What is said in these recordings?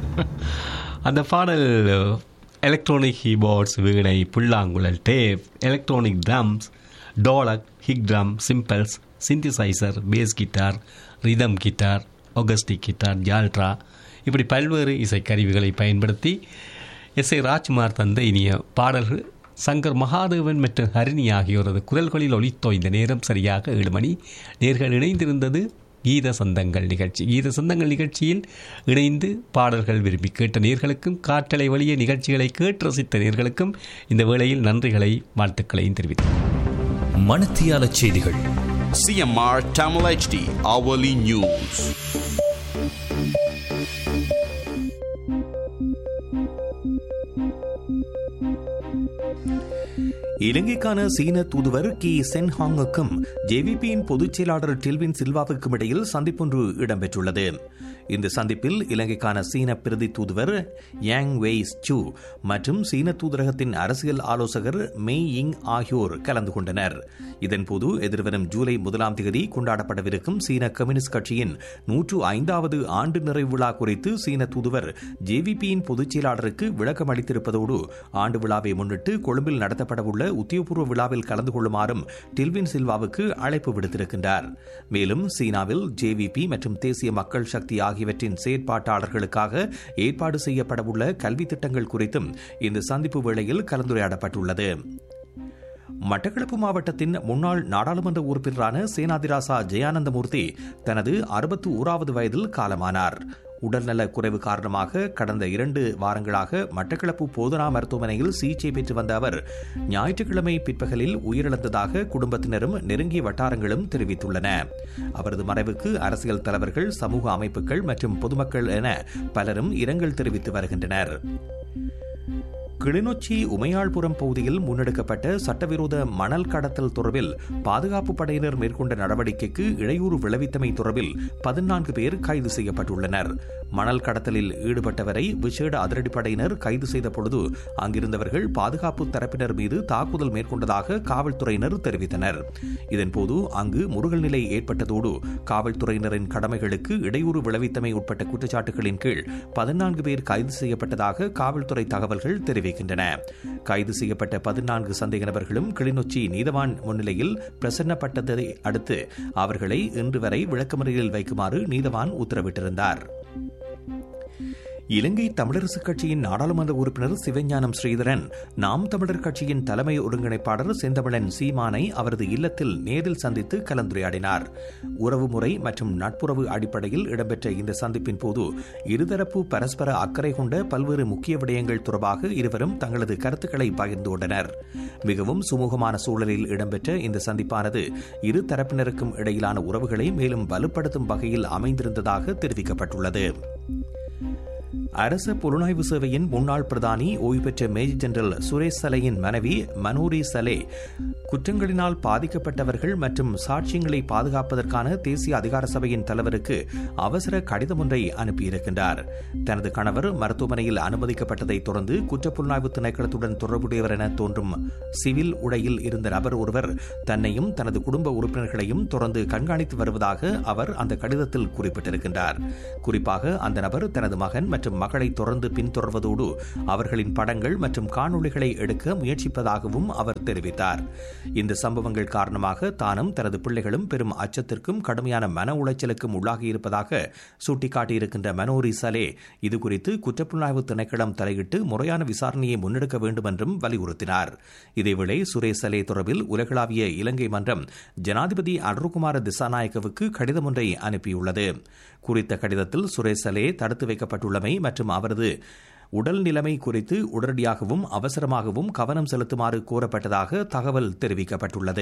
அந்த பாடல் electronic keyboards வீணை புல்லாங்குழல் டேப் எலக்ட்ரானிக் ட்ரம்ஸ் டோலக் ஹிக் drum cymbals synthesizer bass guitar rhythm guitar acoustic guitar ஜால்ட்ரா இப்படி பல்வேறு இசைக்கருவிகளை பயன்படுத்தி எஸ் ஏ ராஜ்குமார் தந்த இனிய பாடல்கள் சங்கர் மகாதேவன் மற்றும் ஹரிணி ஆகியோரது குரல்களில் ஒலித்தோ இந்த நேரம் சரியாக ஏழு மணி நேர்கள் இணைந்திருந்தது கீத சந்தங்கள் நிகழ்ச்சி கீத சந்தங்கள் நிகழ்ச்சியில் இணைந்து பாடல்கள் விரும்பி கேட்ட நேர்களுக்கும் காற்றலை வழிய நிகழ்ச்சிகளை கேட்டு ரசித்த நேர்களுக்கும் இந்த வேளையில் நன்றிகளை வாழ்த்துக்களையும் தெரிவித்தேன் மணத்தியால செய்திகள் CMR Tamil HD Hourly News. இலங்கைக்கான சீன தூதுவர் கி சென்ஹாங்குக்கும் ஜேவிபியின் பொதுச் செயலாளர் டில்வின் சில்வாவுக்கும் இடையில் சந்திப்பொன்று இடம்பெற்றுள்ளது இந்த சந்திப்பில் இலங்கைக்கான சீன பிரதி தூதுவர் யாங் வெய்ஸ் சூ மற்றும் சீன தூதரகத்தின் அரசியல் ஆலோசகர் மெய் இங் ஆகியோர் கலந்து கொண்டனர் இதன்போது எதிர்வரும் ஜூலை முதலாம் தேதி கொண்டாடப்படவிருக்கும் சீன கம்யூனிஸ்ட் கட்சியின் நூற்று ஐந்தாவது ஆண்டு நிறைவு விழா குறித்து சீன தூதுவர் ஜேவிபியின் பொதுச் செயலாளருக்கு விளக்கம் அளித்திருப்பதோடு ஆண்டு விழாவை முன்னிட்டு கொழும்பில் நடத்தப்படவுள்ள உத்தியோகபூர்வ விழாவில் கலந்து கொள்ளுமாறும் டில்வின் சில்வாவுக்கு அழைப்பு விடுத்திருக்கின்றார் மேலும் சீனாவில் ஜேவிபி மற்றும் தேசிய மக்கள் சக்தி ஆகியவற்றின் செயற்பாட்டாளர்களுக்காக ஏற்பாடு செய்யப்படவுள்ள கல்வி திட்டங்கள் குறித்தும் இந்த சந்திப்பு வேளையில் கலந்துரையாடப்பட்டுள்ளது மட்டக்களப்பு மாவட்டத்தின் முன்னாள் நாடாளுமன்ற உறுப்பினரான சேனாதிராசா ஜெயானந்தமூர்த்தி தனது அறுபத்து ஓராவது வயதில் காலமானார் உடல்நல குறைவு காரணமாக கடந்த இரண்டு வாரங்களாக மட்டக்களப்பு போதனா மருத்துவமனையில் சிகிச்சை பெற்று வந்த அவர் ஞாயிற்றுக்கிழமை பிற்பகலில் உயிரிழந்ததாக குடும்பத்தினரும் நெருங்கிய வட்டாரங்களும் தெரிவித்துள்ளன அவரது மறைவுக்கு அரசியல் தலைவர்கள் சமூக அமைப்புகள் மற்றும் பொதுமக்கள் என பலரும் இரங்கல் தெரிவித்து வருகின்றனர் கிளிநொச்சி உமையாள்புரம் பகுதியில் முன்னெடுக்கப்பட்ட சட்டவிரோத மணல் கடத்தல் தொடர்பில் பாதுகாப்பு படையினர் மேற்கொண்ட நடவடிக்கைக்கு இடையூறு விளைவித்தமை தொடர்பில் பதினான்கு பேர் கைது செய்யப்பட்டுள்ளனர் மணல் கடத்தலில் ஈடுபட்டவரை விசேட அதிரடிப்படையினர் கைது செய்த பொழுது அங்கிருந்தவர்கள் பாதுகாப்பு தரப்பினர் மீது தாக்குதல் மேற்கொண்டதாக காவல்துறையினர் தெரிவித்தனர் இதன்போது அங்கு முருகல் நிலை ஏற்பட்டதோடு காவல்துறையினரின் கடமைகளுக்கு இடையூறு விளைவித்தமை உட்பட்ட குற்றச்சாட்டுகளின் கீழ் பதினான்கு பேர் கைது செய்யப்பட்டதாக காவல்துறை தகவல்கள் தெரிவித்தன தெரிவிக்கின்றன கைது செய்யப்பட்ட பதினான்கு சந்தேக நபர்களும் கிளிநொச்சி நீதவான் முன்னிலையில் பிரசன்னப்பட்டதை அடுத்து அவர்களை இன்று வரை விளக்கமறியலில் வைக்குமாறு நீதவான் உத்தரவிட்டிருந்தார் இலங்கை தமிழரசுக் கட்சியின் நாடாளுமன்ற உறுப்பினர் சிவஞானம் ஸ்ரீதரன் நாம் தமிழர் கட்சியின் தலைமை ஒருங்கிணைப்பாளர் செந்தமிழன் சீமானை அவரது இல்லத்தில் நேரில் சந்தித்து கலந்துரையாடினார் உறவுமுறை மற்றும் நட்புறவு அடிப்படையில் இடம்பெற்ற இந்த சந்திப்பின் போது இருதரப்பு பரஸ்பர அக்கறை கொண்ட பல்வேறு முக்கிய விடயங்கள் தொடர்பாக இருவரும் தங்களது கருத்துக்களை பகிர்ந்து கொண்டனர் மிகவும் சுமூகமான சூழலில் இடம்பெற்ற இந்த சந்திப்பானது இரு தரப்பினருக்கும் இடையிலான உறவுகளை மேலும் வலுப்படுத்தும் வகையில் அமைந்திருந்ததாக தெரிவிக்கப்பட்டுள்ளது அரச புலனாய்வு சேவையின் முன்னாள் பிரதானி ஓய்வு பெற்ற மேஜர் ஜெனரல் சுரேஷ் சலையின் மனைவி மனோரி சலே குற்றங்களினால் பாதிக்கப்பட்டவர்கள் மற்றும் சாட்சியங்களை பாதுகாப்பதற்கான தேசிய அதிகார சபையின் தலைவருக்கு அவசர கடிதம் ஒன்றை அனுப்பியிருக்கின்றார் தனது கணவர் மருத்துவமனையில் அனுமதிக்கப்பட்டதைத் தொடர்ந்து குற்றப்புலனாய்வு திணைக்களத்துடன் தொடர்புடையவர் என தோன்றும் சிவில் உடையில் இருந்த நபர் ஒருவர் தன்னையும் தனது குடும்ப உறுப்பினர்களையும் தொடர்ந்து கண்காணித்து வருவதாக அவர் அந்த கடிதத்தில் குறிப்பிட்டிருக்கின்றார் குறிப்பாக அந்த நபர் தனது மகன் மற்றும் மகளை தொடர்ந்து பின்தொடர்வதோடு அவர்களின் படங்கள் மற்றும் காணொளிகளை எடுக்க முயற்சிப்பதாகவும் அவர் தெரிவித்தார் இந்த சம்பவங்கள் காரணமாக தானும் தனது பிள்ளைகளும் பெரும் அச்சத்திற்கும் கடுமையான மன உளைச்சலுக்கும் உள்ளாகியிருப்பதாக சுட்டிக்காட்டியிருக்கின்ற மனோரி சலே இதுகுறித்து குற்றப்புலனாய்வு திணைக்களம் தலையிட்டு முறையான விசாரணையை முன்னெடுக்க வேண்டும் என்றும் வலியுறுத்தினார் இதேவேளை சுரேஷ் சலே தொடர்பில் உலகளாவிய இலங்கை மன்றம் ஜனாதிபதி அருகுமார திசாநாயக்கவுக்கு கடிதம் ஒன்றை அனுப்பியுள்ளது குறித்த கடிதத்தில் சுரேஷ் சலே தடுத்து வைக்கப்பட்டுள்ளமை மற்றும் அவரது உடல் நிலைமை குறித்து உடனடியாகவும் அவசரமாகவும் கவனம் செலுத்துமாறு கோரப்பட்டதாக தகவல் தெரிவிக்கப்பட்டுள்ளது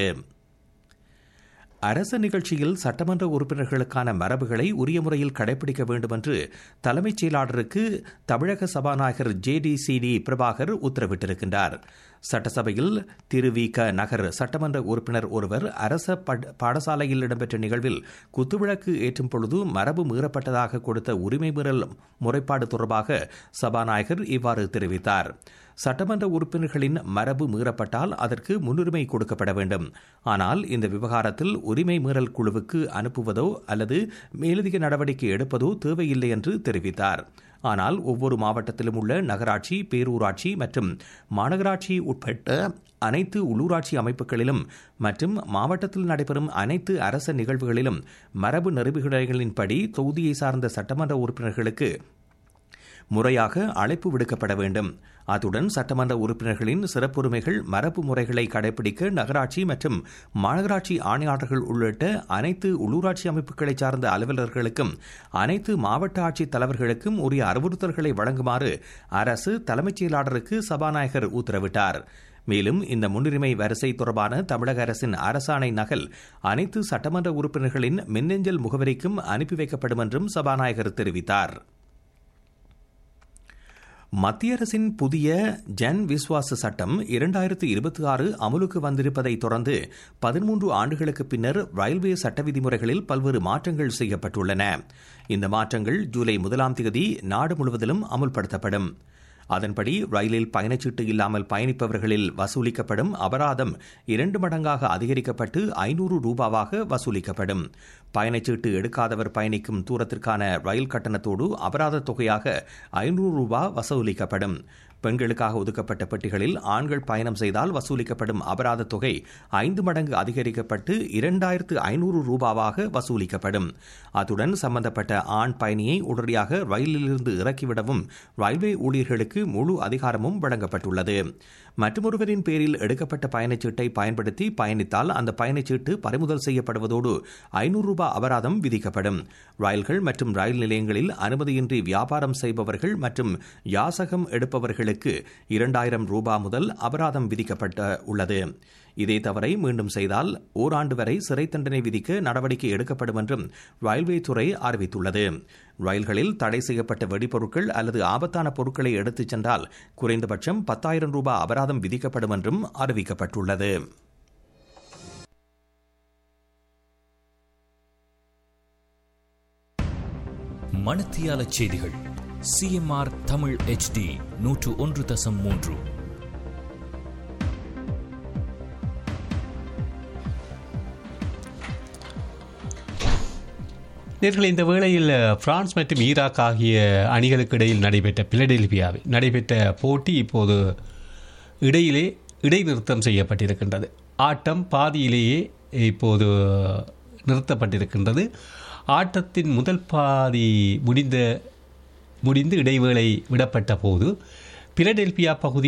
அரச நிகழ்ச்சியில் சட்டமன்ற உறுப்பினர்களுக்கான மரபுகளை உரிய முறையில் கடைபிடிக்க வேண்டும் என்று தலைமைச் செயலாளருக்கு தமிழக சபாநாயகர் J D C D Prabhakar உத்தரவிட்டிருக்கின்றார் சட்டசபையில் திரு வி க நகர் சட்டமன்ற உறுப்பினர் ஒருவர் அரச பாடசாலையில் இடம்பெற்ற நிகழ்வில் குத்துவிளக்கு ஏற்றும் பொழுது மரபு மீறப்பட்டதாக கொடுத்த உரிமை மீறல் முறைப்பாடு தொடர்பாக சபாநாயகர் இவ்வாறு தெரிவித்தார் சட்டமன்ற உறுப்பினர்களின் மரபு மீறப்பட்டால் அதற்கு முன்னுரிமை கொடுக்கப்பட வேண்டும் ஆனால் இந்த விவகாரத்தில் உரிமை மீறல் குழுவுக்கு அனுப்புவதோ அல்லது மேலதிக நடவடிக்கை எடுப்பதோ தேவையில்லை என்று தெரிவித்தார் ஆனால் ஒவ்வொரு மாவட்டத்திலும் உள்ள நகராட்சி பேரூராட்சி மற்றும் மாநகராட்சி உட்பட்ட அனைத்து உள்ளூராட்சி அமைப்புகளிலும் மற்றும் மாவட்டத்தில் நடைபெறும் அனைத்து அரச நிகழ்வுகளிலும் மரபு நெறிமுறைகளின்படி தொகுதியை சார்ந்த சட்டமன்ற உறுப்பினர்களுக்கு முறையாக அழைப்பு விடுக்கப்பட வேண்டும் அத்துடன் சட்டமன்ற உறுப்பினர்களின் சிறப்புரிமைகள் மரபு முறைகளை கடைபிடிக்க நகராட்சி மற்றும் மாநகராட்சி ஆணையாளர்கள் உள்ளிட்ட அனைத்து உள்ளூராட்சி அமைப்புகளை சார்ந்த அலுவலர்களுக்கும் அனைத்து மாவட்ட ஆட்சித் தலைவர்களுக்கும் உரிய அறிவுறுத்தல்களை வழங்குமாறு அரசு தலைமைச் செயலாளருக்கு சபாநாயகர் உத்தரவிட்டார் மேலும் இந்த முன்னுரிமை வரிசை தொடர்பான தமிழக அரசின் அரசாணை நகல் அனைத்து சட்டமன்ற உறுப்பினர்களின் மின்னஞ்சல் முகவரிக்கும் அனுப்பி வைக்கப்படும் என்றும் சபாநாயகர் தெரிவித்தார் மத்திய அரசின் புதிய ஜன் விஸ்வாச சட்டம் இரண்டாயிரத்து இருபத்தி ஆறு அமலுக்கு வந்திருப்பதை தொடர்ந்து பதிமூன்று ஆண்டுகளுக்கு பின்னர் ரயில்வே சட்ட விதிமுறைகளில் பல்வேறு மாற்றங்கள் செய்யப்பட்டுள்ளன இந்த மாற்றங்கள் ஜூலை முதலாம் தேதி நாடு முழுவதிலும் அமுல்படுத்தப்படும் அதன்படி ரயிலில் பயணச்சீட்டு இல்லாமல் பயணிப்பவர்களில் வசூலிக்கப்படும் அபராதம் இரண்டு மடங்காக அதிகரிக்கப்பட்டு ஐநூறு ரூபாவாக வசூலிக்கப்படும் பயணச்சீட்டு எடுக்காதவர் பயணிக்கும் தூரத்திற்கான ரயில் கட்டணத்தோடு அபராத தொகையாக ஐநூறு ரூபாய் வசூலிக்கப்படும் பெண்களுக்காக ஒதுக்கப்பட்ட பெட்டிகளில் ஆண்கள் பயணம் செய்தால் வசூலிக்கப்படும் அபராத தொகை ஐந்து மடங்கு அதிகரிக்கப்பட்டு இரண்டாயிரத்து ஐநூறு ரூபாவாக வசூலிக்கப்படும் அத்துடன் சம்பந்தப்பட்ட ஆண் பயணியை உடனடியாக ரயிலிலிருந்து இறக்கிவிடவும் ரயில்வே ஊழியர்களுக்கு முழு அதிகாரமும் வழங்கப்பட்டுள்ளது மற்றொருவரின் பேரில் எடுக்கப்பட்ட பயணச்சீட்டை பயன்படுத்தி பயணித்தால் அந்த பயணச்சீட்டு பறிமுதல் செய்யப்படுவதோடு ஐநூறு ரூபாய் அபராதம் விதிக்கப்படும் ரயில்கள் மற்றும் ரயில் நிலையங்களில் அனுமதியின்றி வியாபாரம் செய்பவர்கள் மற்றும் யாசகம் எடுப்பவர்களுக்கு இரண்டாயிரம் ரூபாய் முதல் அபராதம் விதிக்கப்பட்ட உள்ளது இதே தவறை மீண்டும் செய்தால் ஓராண்டு வரை சிறை தண்டனை விதிக்க நடவடிக்கை எடுக்கப்படும் என்றும் ரயில்வே துறை அறிவித்துள்ளது ரயில்களில் தடை செய்யப்பட்ட வெடிப்பொருட்கள் அல்லது ஆபத்தான பொருட்களை எடுத்துச் சென்றால் குறைந்தபட்சம் பத்தாயிரம் ரூபாய் அபராதம் விதிக்கப்படும் என்றும் அறிவிக்கப்பட்டுள்ளது மணத்தியால செய்திகள் சிஎம்ஆர் தமிழ் ஹெச்டி நூற்று ஒன்று தசம் மூன்று நேர்களை இந்த வேளையில் பிரான்ஸ் மற்றும் ஈராக் ஆகிய அணிகளுக்கு இடையில் நடைபெற்ற பிலடெல்பியாவில் நடைபெற்ற போட்டி இப்போது இடையிலே இடைநிறுத்தம் செய்யப்பட்டிருக்கின்றது ஆட்டம் பாதியிலேயே இப்போது நிறுத்தப்பட்டிருக்கின்றது ஆட்டத்தின் முதல் பாதி முடிந்த முடிந்து இடைவேளை விடப்பட்ட போது பிலடெல்பியா பகுதி